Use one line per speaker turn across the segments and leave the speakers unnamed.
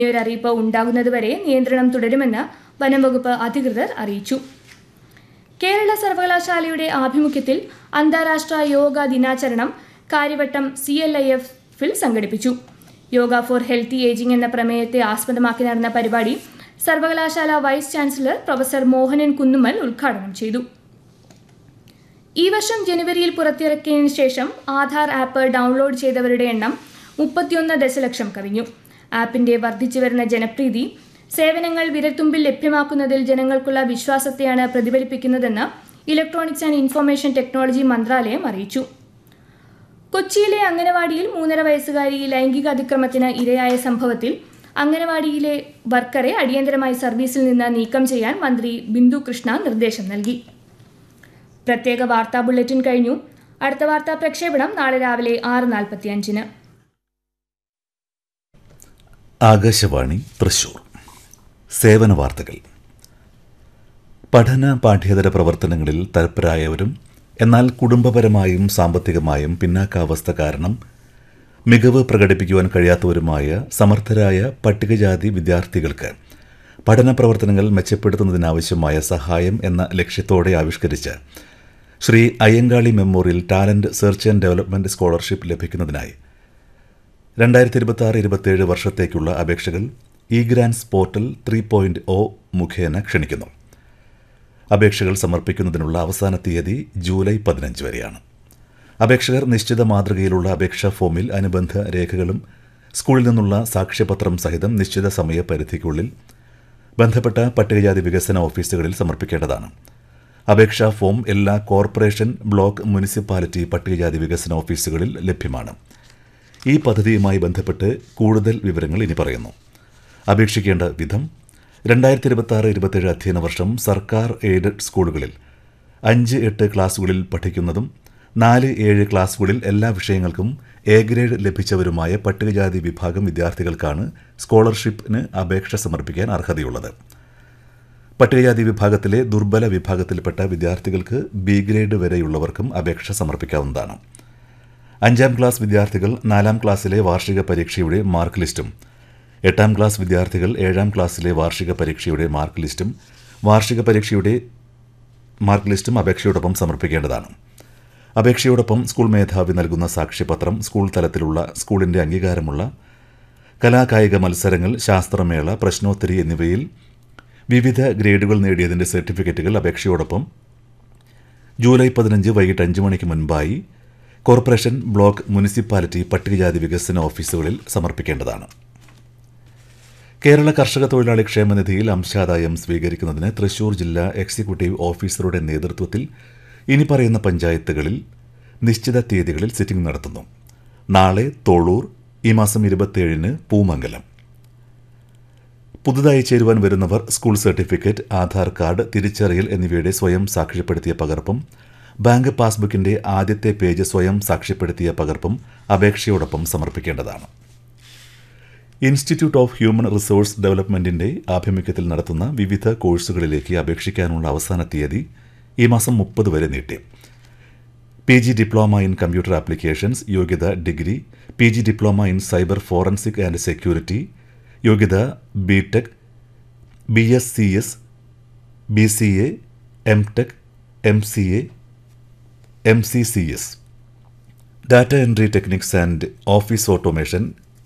ഒരറിയിപ്പ് ഉണ്ടാകുന്നതുവരെ നിയന്ത്രണം തുടരുമെന്ന് വനംവകുപ്പ് അധികൃതർ അറിയിച്ചു കേരള സർവകലാശാലയുടെ ആഭിമുഖ്യത്തിൽ അന്താരാഷ്ട്ര യോഗ ദിനാചരണം കാര്യവട്ടം സി എൽ ഐ എഫിൽ സംഘടിപ്പിച്ചു യോഗ ഫോർ ഹെൽത്തി ഏജിംഗ് എന്ന പ്രമേയത്തെ ആസ്പദമാക്കി നടന്ന പരിപാടി സർവകലാശാല vice chancellor professor Mohanan Kunnummal ഉദ്ഘാടനം ചെയ്തു ഈ വർഷം ജനുവരിയിൽ പുറത്തിറക്കിയതിനു ശേഷം ആധാർ ആപ്പ് ഡൗൺലോഡ് ചെയ്തവരുടെ എണ്ണം മുപ്പത്തിയൊന്ന് ദശലക്ഷം കവിഞ്ഞു ആപ്പിന്റെ വർദ്ധിച്ചു വരുന്ന ജനപ്രീതി സേവനങ്ങൾ വിരൽത്തുമ്പിൽ ലഭ്യമാക്കുന്നതിൽ ജനങ്ങൾക്കുള്ള വിശ്വാസത്തെയാണ് പ്രതിഫലിപ്പിക്കുന്നതെന്ന് ഇലക്ട്രോണിക്സ് ആൻഡ് ഇൻഫർമേഷൻ ടെക്നോളജി മന്ത്രാലയം അറിയിച്ചു കൊച്ചിയിലെ അംഗനവാടിയിൽ മൂന്നര വയസ്സുകാരി ലൈംഗിക അതിക്രമത്തിന് ഇരയായ സംഭവത്തിൽ അംഗനവാടിയിലെ വർക്കറെ അടിയന്തരമായി സർവീസിൽ നിന്ന് നീക്കം ചെയ്യാൻ മന്ത്രി ബിന്ദു കൃഷ്ണ നിർദ്ദേശം നൽകി പ്രത്യേക വാർത്താ ബുള്ളറ്റിൻ കഴിഞ്ഞു അടുത്ത വാർത്താ പ്രക്ഷേപണം നാളെ രാവിലെ ആറ് നാൽപ്പത്തിയഞ്ചിന്
ആകാശവാണി തൃശൂർ സേവന വാർത്തകൾ പഠന പാഠ്യേതര പ്രവർത്തനങ്ങളിൽ തൽപരായവരും എന്നാൽ കുടുംബപരമായും സാമ്പത്തികമായും പിന്നാക്കാവസ്ഥ കാരണം മികവ് പ്രകടിപ്പിക്കുവാൻ കഴിയാത്തവരുമായ സമർത്ഥരായ പട്ടികജാതി വിദ്യാർത്ഥികൾക്ക് പഠന പ്രവർത്തനങ്ങൾ മെച്ചപ്പെടുത്തുന്നതിനാവശ്യമായ സഹായം എന്ന ലക്ഷ്യത്തോടെ ആവിഷ്കരിച്ച Sree Ayyankali memorial talent search and development scholarship ലഭിക്കുന്നതിനായി രണ്ടായിരത്തി ഇരുപത്തി ആറ് ഇരുപത്തിയേഴ് വർഷത്തേക്കുള്ള അപേക്ഷകൾ e grants portal three point O മുഖേന ക്ഷണിക്കുന്നു അപേക്ഷകൾ സമർപ്പിക്കുന്നതിനുള്ള അവസാന തീയതി ജൂലൈ പതിനഞ്ച് വരെയാണ് അപേക്ഷകർ നിശ്ചിത മാതൃകയിലുള്ള അപേക്ഷാ ഫോമിൽ അനുബന്ധ രേഖകളും സ്കൂളിൽ നിന്നുള്ള സാക്ഷ്യപത്രം സഹിതം നിശ്ചിത സമയപരിധിക്കുള്ളിൽ ബന്ധപ്പെട്ട പട്ടികജാതി വികസന ഓഫീസുകളിൽ സമർപ്പിക്കേണ്ടതാണ് അപേക്ഷാ ഫോം എല്ലാ കോർപ്പറേഷൻ ബ്ലോക്ക് മുനിസിപ്പാലിറ്റി പട്ടികജാതി വികസന ഓഫീസുകളിൽ ലഭ്യമാണ് ഈ പദ്ധതിയുമായി ബന്ധപ്പെട്ട് കൂടുതൽ വിവരങ്ങൾ ഇനി പറയുന്നു അപേക്ഷിക്കേണ്ട വിധം രണ്ടായിരത്തി ഇരുപത്തി ആറ് ഇരുപത്തേഴ് അധ്യയന വർഷം സർക്കാർ എയ്ഡഡ് സ്കൂളുകളിൽ അഞ്ച് എട്ട് ക്ലാസുകളിൽ പഠിക്കുന്നതും നാല് ഏഴ് ക്ലാസുകളിൽ എല്ലാ വിഷയങ്ങൾക്കും എ ഗ്രേഡ് ലഭിച്ചവരുമായ പട്ടികജാതി വിഭാഗം വിദ്യാർത്ഥികൾക്കാണ് സ്കോളർഷിപ്പിന് അപേക്ഷ സമർപ്പിക്കാൻ അർഹതയുള്ളത് പട്ടികജാതി വിഭാഗത്തിലെ ദുർബല വിഭാഗത്തിൽപ്പെട്ട വിദ്യാർത്ഥികൾക്ക് ബി ഗ്രേഡ് വരെയുള്ളവർക്കും അപേക്ഷ സമർപ്പിക്കാവുന്നതാണ് അഞ്ചാം ക്ലാസ് വിദ്യാർത്ഥികൾ നാലാം ക്ലാസ്സിലെ വാർഷിക പരീക്ഷയുടെ മാർക്ക് ലിസ്റ്റും എട്ടാം ക്ലാസ് വിദ്യാർത്ഥികൾ ഏഴാം ക്ലാസ്സിലെ വാർഷിക പരീക്ഷയുടെ മാർക്ക് ലിസ്റ്റും വാർഷിക പരീക്ഷയുടെ മാർക്ക് ലിസ്റ്റും അപേക്ഷയോടൊപ്പം സമർപ്പിക്കേണ്ടതാണ് അപേക്ഷയോടൊപ്പം സ്കൂൾ മേധാവി നൽകുന്ന സാക്ഷ്യപത്രം സ്കൂൾ തലത്തിലുള്ള സ്കൂളിന്റെ അംഗീകാരമുള്ള കലാകായിക മത്സരങ്ങൾ ശാസ്ത്രമേള പ്രശ്നോത്തരി എന്നിവയിൽ വിവിധ ഗ്രേഡുകൾ നേടിയതിന്റെ സർട്ടിഫിക്കറ്റുകൾ അപേക്ഷയോടൊപ്പം ജൂലൈ പതിനഞ്ച് വൈകിട്ട് അഞ്ച് മണിക്ക് മുൻപായി കോർപ്പറേഷൻ ബ്ലോക്ക് മുനിസിപ്പാലിറ്റി പട്ടികജാതി വികസന ഓഫീസുകളിൽ സമർപ്പിക്കേണ്ടതാണ് കേരള കർഷക തൊഴിലാളി ക്ഷേമനിധിയിൽ അംശാദായം സ്വീകരിക്കുന്നതിന് തൃശൂർ ജില്ലാ എക്സിക്യൂട്ടീവ് ഓഫീസറുടെ നേതൃത്വത്തിൽ ഇനി പറയുന്ന പഞ്ചായത്തുകളിൽ നിശ്ചിത തീയതികളിൽ സിറ്റിംഗ് നടത്തുന്നു നാളെ തോളൂർ ഈ മാസം ഇരുപത്തിയേഴിന് പൂമംഗലം പുതുതായി ചേരുവാൻ വരുന്നവർ സ്കൂൾ സർട്ടിഫിക്കറ്റ് ആധാർ കാർഡ് തിരിച്ചറിയൽ എന്നിവയുടെ സ്വയം സാക്ഷ്യപ്പെടുത്തിയ പകർപ്പും ബാങ്ക് പാസ്ബുക്കിന്റെ ആദ്യത്തെ പേജ് സ്വയം സാക്ഷ്യപ്പെടുത്തിയ പകർപ്പും അപേക്ഷയോടൊപ്പം സമർപ്പിക്കേണ്ടതാണ് ഇൻസ്റ്റിറ്റ്യൂട്ട് ഓഫ് ഹ്യൂമൻ റിസോഴ്സ് ഡെവലപ്മെന്റിന്റെ ആഭിമുഖ്യത്തിൽ നടത്തുന്ന വിവിധ കോഴ്സുകളിലേക്ക് അപേക്ഷിക്കാനുള്ള അവസാന തീയതി ഈ മാസം മുപ്പത് വരെ നീട്ടി P G diploma in computer applications യോഗ്യത degree P G diploma in cyber forensic and security യോഗ്യത B tech B S C S B C A M tech M C A M C C S data entry techniques and office automation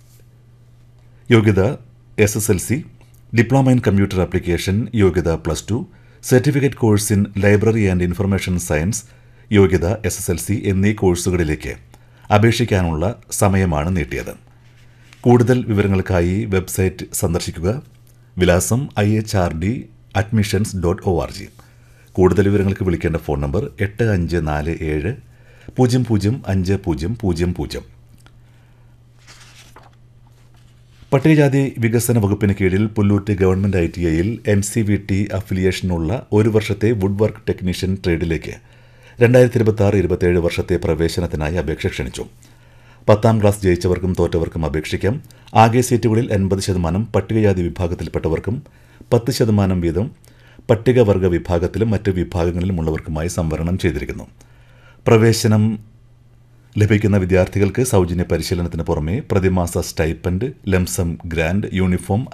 യോഗ്യത S S L C diploma in computer application യോഗ്യത plus two certificate course in library and information science യോഗ്യത S S L C എന്നീ കോഴ്സുകളിലേക്ക് അപേക്ഷിക്കാനുള്ള സമയമാണ് നീട്ടിയത് കൂടുതൽ വിവരങ്ങൾക്കായി വെബ്സൈറ്റ് സന്ദർശിക്കുക വിലാസം I H R D admissions dot O R G കൂടുതൽ വിവരങ്ങൾക്ക് വിളിക്കേണ്ട ഫോൺ നമ്പർ എട്ട് അഞ്ച് നാല് ഏഴ് പൂജ്യം പൂജ്യം അഞ്ച് പൂജ്യം പൂജ്യം പൂജ്യം പട്ടികജാതി വികസന വകുപ്പിന് കീഴിൽ പുല്ലൂറ്റ് ഗവൺമെന്റ് ഐ ടി ഐയിൽ എൻ സി വി ടി അഫിലിയേഷനുള്ള ഒരു വർഷത്തെ വുഡ് വർക്ക് ടെക്നീഷ്യൻ ട്രേഡിലേക്ക് രണ്ടായിരത്തി ഇരുപത്തി ആറ് ഇരുപത്തിയേഴ് വർഷത്തെ പ്രവേശനത്തിനായി അപേക്ഷ ക്ഷണിച്ചു പത്താം ക്ലാസ് ജയിച്ചവർക്കും തോറ്റവർക്കും അപേക്ഷിക്കാം ആകെ സീറ്റുകളിൽ എൺപത് ശതമാനം പട്ടികജാതി വിഭാഗത്തിൽപ്പെട്ടവർക്കും പത്ത് ശതമാനം വീതം പട്ടികവർഗ വിഭാഗത്തിലും മറ്റ് വിഭാഗങ്ങളിലുമുള്ളവർക്കുമായി സംവരണം ചെയ്തിരിക്കുന്നു പ്രവേശനം ലഭിക്കുന്ന വിദ്യാർത്ഥികൾക്ക് സൗജന്യ പരിശീലനത്തിന് പുറമെ പ്രതിമാസ സ്റ്റൈപ്പൻഡ് ലംസം ഗ്രാൻഡ് യൂണിഫോം